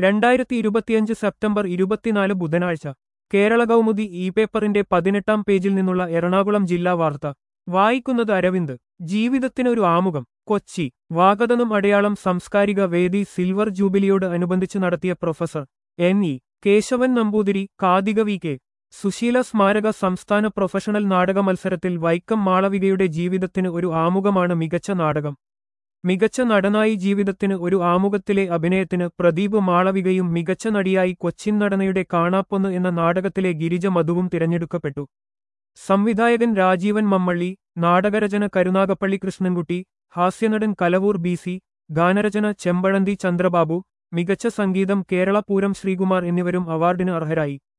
രണ്ടായിരത്തി ഇരുപത്തിയഞ്ച് സെപ്റ്റംബർ ഇരുപത്തിനാല് ബുധനാഴ്ച കേരള കൗമുദി ഇ പേപ്പറിന്റെ പതിനെട്ടാം പേജിൽ നിന്നുള്ള എറണാകുളം ജില്ലാ വാർത്ത വായിക്കുന്നത് അരവിന്ദ് ജീവിതത്തിനൊരു ആമുഖം കൊച്ചി വാഗതനും അടയാളം സാംസ്കാരിക വേദി സിൽവർ ജൂബിലിയോട് അനുബന്ധിച്ച് നടത്തിയ professor N E Keshavan Namboothiri കാതിക വി കെ സുശീല സ്മാരക സംസ്ഥാന പ്രൊഫഷണൽ നാടക മത്സരത്തിൽ വൈക്കം മാളവികയുടെ ജീവിതത്തിന് ഒരു ആമുഖമാണ് മികച്ച നാടകം മികച്ച നടനായി ജീവിതത്തിന് ഒരു ആമുഖത്തിലെ അഭിനയത്തിന് പ്രദീപ് മാളവികയും മികച്ച നടിയായി കൊച്ചിൻ നടനയുടെ കാണാപ്പൊന്ന് എന്ന നാടകത്തിലെ ഗിരിജ മധുവും തിരഞ്ഞെടുക്കപ്പെട്ടു സംവിധായകൻ രാജീവൻ മമ്മള്ളി നാടകരചന കരുനാഗപ്പള്ളി കൃഷ്ണൻകുട്ടി ഹാസ്യനടൻ കലവൂർ ബി സി ഗാനരചന ചെമ്പഴന്തി ചന്ദ്രബാബു മികച്ച സംഗീതം കേരള പൂരം ശ്രീകുമാർ എന്നിവരും അവാർഡിന് അർഹരായി